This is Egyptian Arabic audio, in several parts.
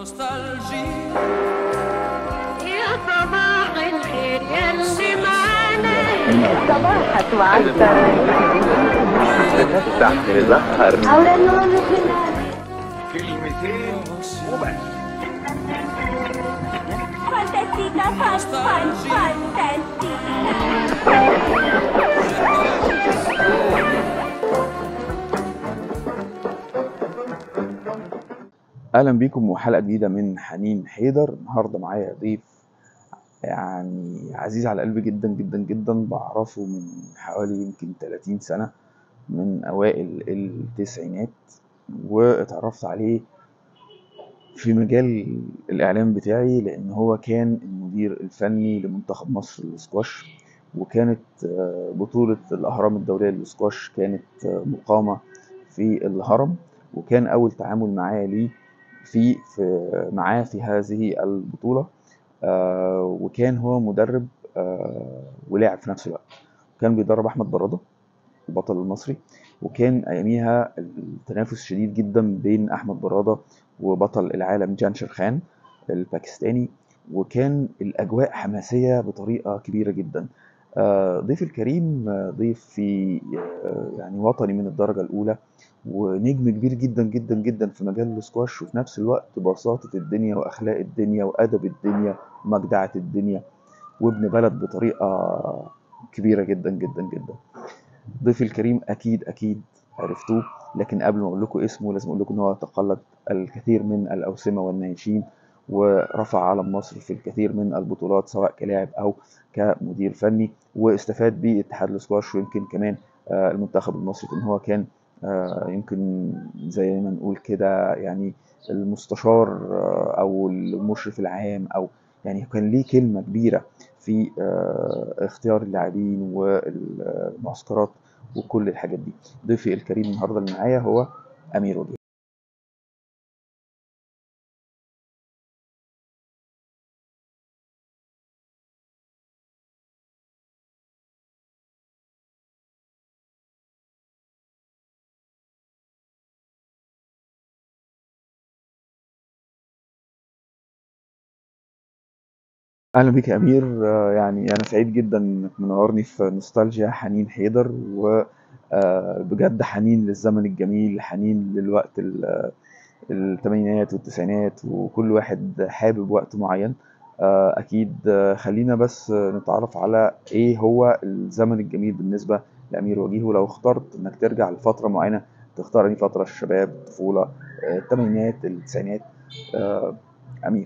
نوستالجي يا صباح الخير يلي معانا صباحك وعسل نفتح نزهر أولا نور في كلمتين وبس فانتستيكا فان فان فانتستيكا اهلا بيكم وحلقه جديده من حنين حيدر النهارده معايا ضيف يعني عزيز على قلبي جدا جدا جدا بعرفه من حوالي يمكن 30 سنه من اوائل التسعينات واتعرفت عليه في مجال الاعلام بتاعي لان هو كان المدير الفني لمنتخب مصر للسكواش وكانت آه، بطوله الاهرام الدوليه للسكواش كانت آه، مقامه في الهرم وكان اول تعامل معايا ليه في في معاه في هذه البطولة آه، وكان هو مدرب آه، ولاعب في نفس الوقت كان بيدرب أحمد برادة البطل المصري وكان أياميها التنافس شديد جدا بين أحمد برادة وبطل العالم جان شرخان الباكستاني وكان الأجواء حماسية بطريقة كبيرة جدا آه، ضيفي الكريم آه، ضيف في آه، يعني وطني من الدرجة الأولى ونجم كبير جدا جدا جدا في مجال السكواش وفي نفس الوقت بساطة الدنيا وأخلاق الدنيا وأدب الدنيا ومجدعة الدنيا وابن بلد بطريقة كبيرة جدا جدا جدا ضيفي الكريم أكيد أكيد عرفتوه لكن قبل ما أقول لكم اسمه لازم أقول لكم إن هو تقلد الكثير من الأوسمة والناشين ورفع علم مصر في الكثير من البطولات سواء كلاعب أو كمدير فني واستفاد بيه اتحاد السكواش ويمكن كمان آه، المنتخب المصري في إن هو كان آه، يمكن زي ما نقول كده يعني المستشار آه، او المشرف العام او يعني كان ليه كلمه كبيره في آه، اختيار اللاعبين والمعسكرات وكل الحاجات دي ضيفي الكريم النهارده اللي معايا هو امير وجيه اهلا بيك يا امير آه، يعني انا سعيد جدا انك منورني في نوستالجيا حنين حيدر وبجد حنين للزمن الجميل حنين للوقت ال- الثمانينات والتسعينات وكل واحد حابب وقت معين آه، اكيد آه، خلينا بس آه، نتعرف على ايه هو الزمن الجميل بالنسبه لامير وجيه ولو اخترت انك ترجع لفتره معينه تختار انهي فتره الشباب الطفوله آه، الثمانينات التسعينات آه، امير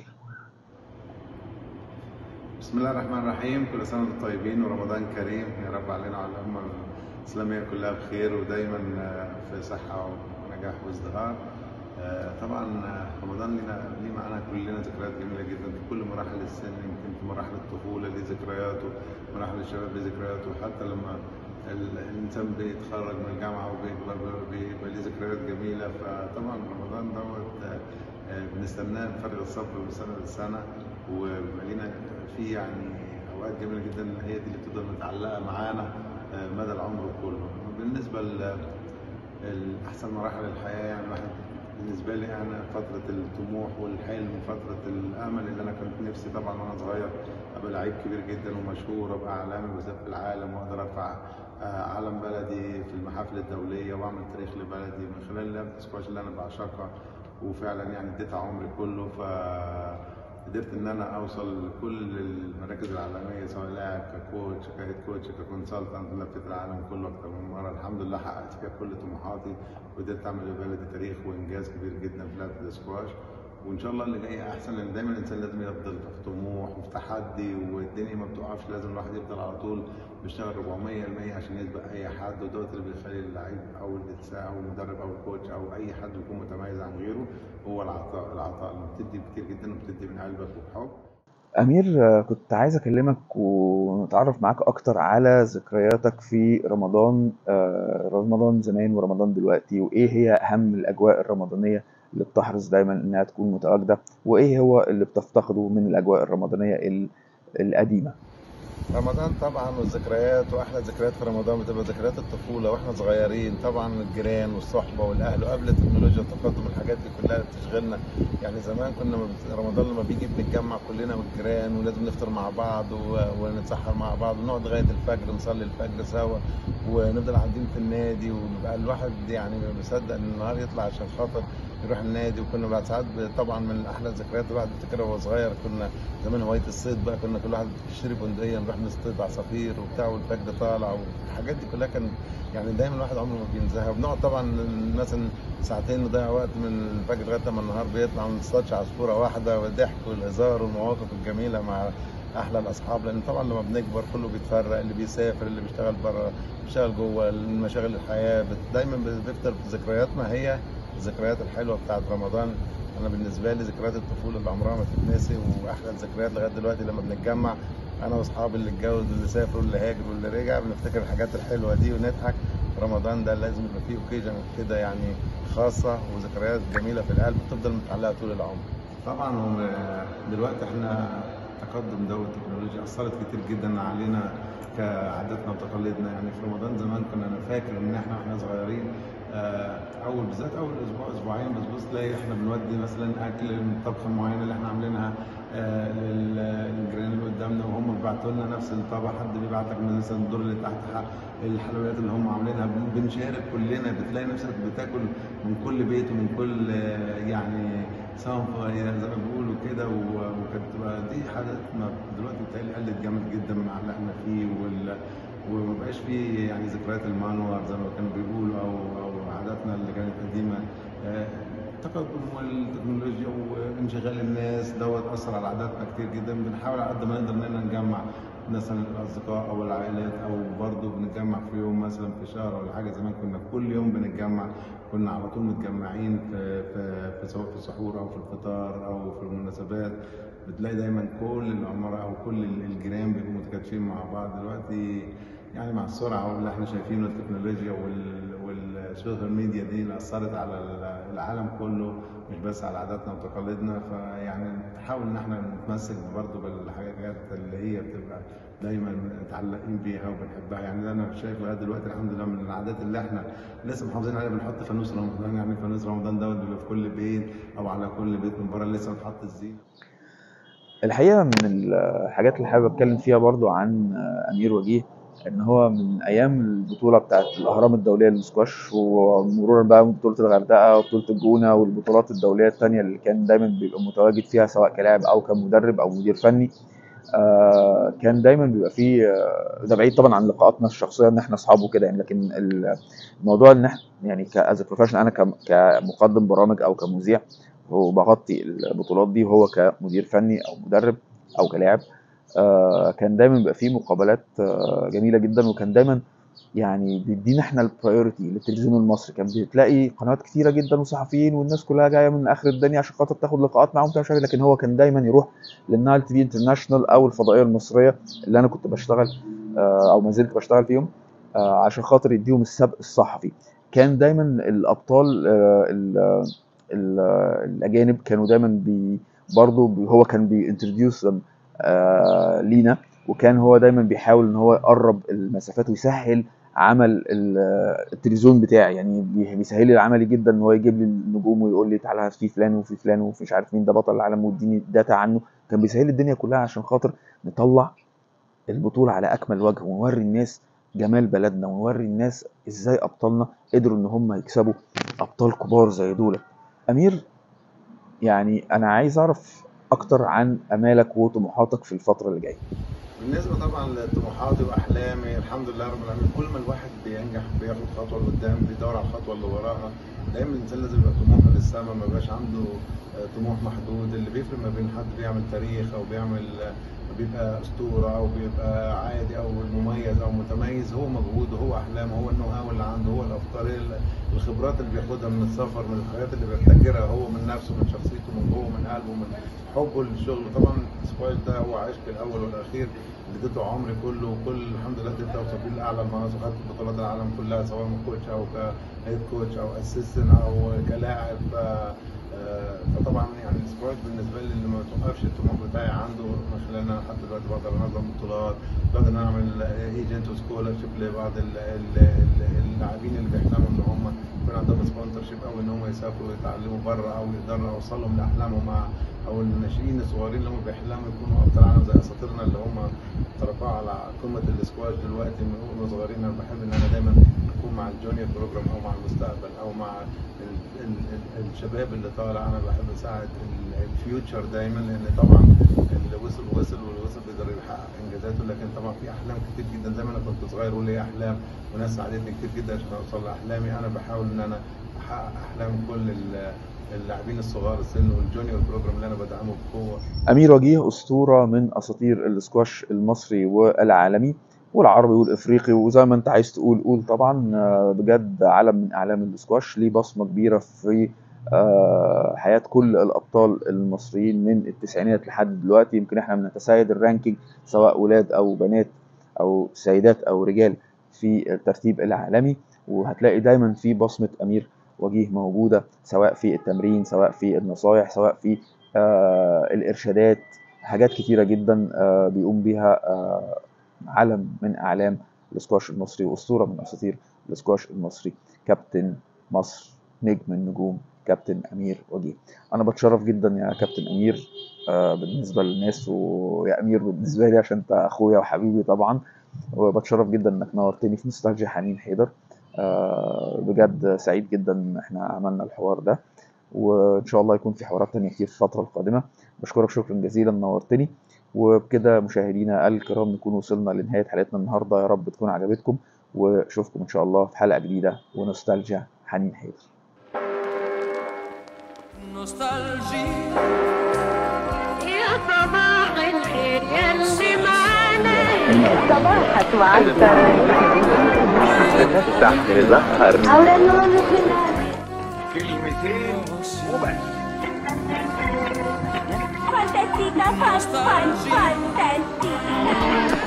بسم الله الرحمن الرحيم كل سنة وانتم طيبين ورمضان كريم يا رب علينا وعلى الأمة الإسلامية كلها بخير ودايما آه، في صحة ونجاح وازدهار آه، طبعا آه، رمضان لنا ليه معانا كلنا ذكريات جميلة جدا في كل مراحل السن يمكن في مراحل الطفولة ليه ذكرياته مراحل الشباب ليه ذكرياته حتى لما ال- الإنسان بيتخرج من الجامعة وبيكبر بيبقى ليه ذكريات جميلة فطبعا رمضان دوت آه، آه، بنستناه بفارغ الصبر من سنة لسنة وبيبقى لينا فيه يعني أوقات جميلة جدا هي دي اللي بتفضل متعلقة معانا آه، مدى العمر كله بالنسبة ل- لأحسن مراحل الحياة يعني الواحد بالنسبة لي أنا فترة الطموح والحلم وفترة الأمل اللي أنا كنت نفسي طبعا وأنا صغير أبقى لعيب كبير جدا ومشهور أبقى عالمي وأسافر العالم وأقدر أرفع آه، علم بلدي في المحافل الدولية وأعمل تاريخ لبلدي من خلال لعبة السكواش اللي أنا بعشقها وفعلا يعني اديتها عمري كله ف قدرت ان انا اوصل لكل المراكز العالميه سواء لاعب ككوتش كهيد كوتش ككونسلتنت لفيت العالم كله اكتر من مره الحمد لله حققت فيها كل طموحاتي وقدرت اعمل لبلدي تاريخ وانجاز كبير جدا في لعبه السكواش وان شاء الله اللي جاي احسن لان دايما الانسان لازم يفضل في طموح وفي تحدي والدنيا ما بتقفش لازم الواحد يفضل على طول بيشتغل 400% عشان يسبق اي حد ودوت اللي بيخلي اللعيب او الساعه او المدرب او الكوتش او اي حد يكون متميز عن غيره هو العطاء العطاء لما بتدي كتير جدا وبتدي من قلبك وبحب أمير آه، كنت عايز أكلمك ونتعرف معاك أكتر على ذكرياتك في رمضان آه، رمضان زمان ورمضان دلوقتي وإيه هي أهم الأجواء الرمضانية اللي بتحرص دايما إنها تكون متواجدة وإيه هو اللي بتفتقده من الأجواء الرمضانية ال- القديمة رمضان طبعا والذكريات واحلى ذكريات في رمضان بتبقى ذكريات الطفوله واحنا صغيرين طبعا الجيران والصحبه والاهل وقبل التكنولوجيا والتقدم الحاجات دي كلها بتشغلنا يعني زمان كنا بت- رمضان لما بيجي بنتجمع كلنا والجيران ولازم نفطر مع بعض و- ونتسحر مع بعض ونقعد لغايه الفجر نصلي الفجر سوا ونفضل قاعدين في النادي وبيبقى الواحد يعني ما بيصدق ان النهار يطلع عشان خاطر يروح النادي وكنا بعد ساعات ب- طبعا من احلى الذكريات الواحد بيفتكرها وهو صغير كنا زمان هوايه الصيد بقى كنا كل واحد يشتري بندقيه نروح نصطيد عصافير وبتاع والفجر طالع والحاجات دي كلها كان يعني دايما الواحد عمره ما بينساها وبنقعد طبعا مثلا ساعتين نضيع وقت من الفجر لغايه لما النهار بيطلع ما نصطادش عصفوره واحده والضحك والهزار والمواقف الجميله مع احلى الاصحاب لان طبعا لما بنكبر كله بيتفرق اللي بيسافر اللي بيشتغل بره بيشتغل جوه مشاغل الحياه بت- دايما بتفضل في ذكرياتنا هي الذكريات الحلوه بتاعت رمضان انا بالنسبه لي ذكريات الطفوله اللي عمرها ما تتنسي واحلى الذكريات لغايه دلوقتي لما بنتجمع انا واصحابي اللي اتجوز واللي سافر واللي هاجر واللي رجع بنفتكر الحاجات الحلوه دي ونضحك رمضان ده لازم يبقى فيه اوكيجن كده يعني خاصه وذكريات جميله في القلب تفضل متعلقه طول العمر طبعا هو دلوقتي احنا تقدم دولة التكنولوجيا أثرت كتير جدا علينا كعاداتنا وتقاليدنا يعني في رمضان زمان كنا أنا فاكر إن احنا واحنا صغيرين آه، أول بالذات أول أسبوع أسبوعين بس بص تلاقي احنا بنودي مثلا أكل الطبخة المعينة اللي احنا عاملينها آه، لل- للجيران اللي قدامنا وهم بيبعتوا لنا نفس الطبق حد بيبعت لك مثلا الدور اللي تحت ح- الحلويات اللي هم عاملينها بن- بنشارك كلنا بتلاقي نفسك بتاكل من كل بيت ومن كل آه، يعني صنف يعني زي ما بيقولوا كده و- وكانت تبقى دي حاجات ما دلوقتي بتهيألي قلت جامد جدا من اللي احنا فيه وال وما بقاش فيه يعني ذكريات المانوال زي ما كانوا بيقولوا او او عاداتنا اللي كانت قديمه آه، التقدم والتكنولوجيا وانشغال الناس دوت اثر على عاداتنا كتير جدا بنحاول على قد ما نقدر اننا نجمع مثلا الاصدقاء او العائلات او برضه بنتجمع في يوم مثلا في شهر ولا حاجه زمان كنا كل يوم بنتجمع كنا على طول متجمعين في في, في سواء في السحور او في الفطار او في المناسبات بتلاقي دايما كل العمراء او كل الجيران بيبقوا متكاتفين مع بعض دلوقتي يعني مع السرعه واللي احنا شايفينه التكنولوجيا وال والسوشيال ميديا دي اللي اثرت على العالم كله مش بس على عاداتنا وتقاليدنا فيعني نحاول ان احنا نتمسك برضه بالحاجات اللي هي بتبقى دايما متعلقين بيها وبنحبها يعني ده انا شايف لغايه دلوقتي الحمد لله من العادات اللي احنا لسه محافظين عليها بنحط فانوس رمضان يعني فانوس رمضان دوت بيبقى في كل بيت او على كل بيت من بره لسه بنحط الزينه الحقيقة من الحاجات اللي حابب أتكلم فيها برضو عن أمير وجيه إن هو من أيام البطولة بتاعت الأهرام الدولية للسكواش ومرورا بقى من بطولة الغردقة وبطولة الجونة والبطولات الدولية التانية اللي كان دايما بيبقى متواجد فيها سواء كلاعب أو كمدرب أو مدير فني آه، كان دايما بيبقى فيه آه، ده بعيد طبعا عن لقاءاتنا الشخصيه ان احنا اصحاب وكده يعني لكن الموضوع ان احنا يعني كاز بروفيشنال انا كم- كمقدم برامج او كمذيع وبغطي البطولات دي وهو كمدير فني او مدرب او كلاعب آه، كان دايما بيبقى فيه مقابلات آه، جميله جدا وكان دايما يعني بيدينا احنا البرايورتي للتلفزيون المصري كان بتلاقي قنوات كتيره جدا وصحفيين والناس كلها جايه من اخر الدنيا عشان خاطر تاخد لقاءات معاهم وبتاع مش عارف إيه، لكن هو كان دايما يروح للنايل تي في انترناشونال او الفضائيه المصريه اللي انا كنت بشتغل آه، او ما زلت بشتغل فيهم آه، عشان خاطر يديهم السبق الصحفي كان دايما الابطال آه، ال- ال- الاجانب كانوا دايما بي برضه بي هو كان بينتروديوس لينا وكان هو دايما بيحاول ان هو يقرب المسافات ويسهل عمل ال- التلفزيون بتاعي يعني بي- بيسهل لي العملي جدا ان هو يجيب لي النجوم ويقول لي تعالى في فلان وفي فلان وفي مش عارف مين ده بطل العالم واديني داتا عنه كان بيسهل لي الدنيا كلها عشان خاطر نطلع البطولة على أكمل وجه ونوري الناس جمال بلدنا ونوري الناس ازاي أبطالنا قدروا إن هم يكسبوا أبطال كبار زي دول أمير يعني أنا عايز أعرف أكتر عن أمالك وطموحاتك في الفترة اللي جاية بالنسبه طبعا لطموحاتي واحلامي الحمد لله رب العالمين كل ما الواحد بينجح بياخد خطوه لقدام بيدور على الخطوه اللي وراها دايما الانسان لازم يبقى طموحه للسما ما يبقاش عنده آه، طموح محدود اللي بيفرق ما بين حد بيعمل تاريخ او بيعمل آه، بيبقى اسطوره او بيبقى عادي او مميز او متميز هو مجهوده هو احلامه هو النو هاو اللي عنده هو الافكار ال- الخبرات اللي بياخدها من السفر من الحاجات اللي بيبتكرها هو من نفسه من شخصيته من جوه من قلبه من حبه للشغل طبعا السكواش ده هو عشق الاول والاخير اللي اديته عمري كله وكل الحمد لله قدرت اوصل بيه لاعلى المناصب خدت بطولات العالم كلها سواء كوتش او كهيد كوتش او اسيستنت او كلاعب ف- آه، فطبعا يعني السكواش سكواش بالنسبه لي اللي ما توقفش الطموح بتاعي عنده من خلال ان انا لحد دلوقتي بقدر انظم بطولات بقدر ان انا اعمل ايجنت وسكولرشيب لبعض ال- ال- ال- اللاعبين اللي بيحلموا ان هم يكون عندهم سبونسرشيب او ان هم يسافروا يتعلموا بره او يقدروا يوصلهم لاحلامهم مع او الناشئين الصغيرين اللي هم بيحلموا يكونوا ابطال عالم زي اساطيرنا اللي هم ترفعوا على قمه السكواش دلوقتي من هم صغيرين انا بحب ان انا دايما اكون مع الجونيور بروجرام او مع المستقبل او مع ال- ال- ال- الشباب اللي طالع انا بحب اساعد ال- الفيوتشر دايما لان طبعا اللي وصل وصل واللي وصل بيقدر يحقق انجازاته لكن طبعا في احلام كتير جدا زي ما انا كنت صغير وليا احلام وناس ساعدتني كتير جدا عشان اوصل لاحلامي انا بحاول ان انا احقق احلام كل ال- اللاعبين الصغار السن والجونيور بروجرام اللي انا بدعمه بقوه أمير وجيه أسطورة من أساطير السكواش المصري والعالمي والعربي والإفريقي وزي ما أنت عايز تقول قول طبعا آه، بجد علم من أعلام السكواش ليه بصمة كبيرة في آه، حياة كل الأبطال المصريين من التسعينات لحد دلوقتي يمكن احنا بنتسيد الرانكينج سواء ولاد أو بنات أو سيدات أو رجال في الترتيب العالمي وهتلاقي دايما في بصمة أمير وجيه موجودة سواء في التمرين سواء في النصايح سواء في آه الإرشادات حاجات كتيرة جدا آه بيقوم بيها آه علم من أعلام السكواش المصري وأسطورة من أساطير السكواش المصري كابتن مصر نجم النجوم كابتن أمير وجيه أنا بتشرف جدا يا كابتن أمير آه بالنسبة للناس ويا أمير بالنسبة لي عشان أنت أخويا وحبيبي طبعا وبتشرف جدا إنك نورتني في نوستالجيا حنين حيدر آه بجد سعيد جدا إن إحنا عملنا الحوار ده وإن شاء الله يكون في حوارات تانية كتير في الفترة القادمة بشكرك شكرا جزيلا نورتني وبكده مشاهدينا الكرام نكون وصلنا لنهاية حلقتنا النهاردة يا رب تكون عجبتكم واشوفكم ان شاء الله في حلقة جديدة ونوستالجيا حنين حيدر nostalgie يا صباح الخير يلي معانا صباحك معسكر نفتح نزهر أولاد الخلال كلمتين وبس فانتاستيكا فان فان فانتاستيكا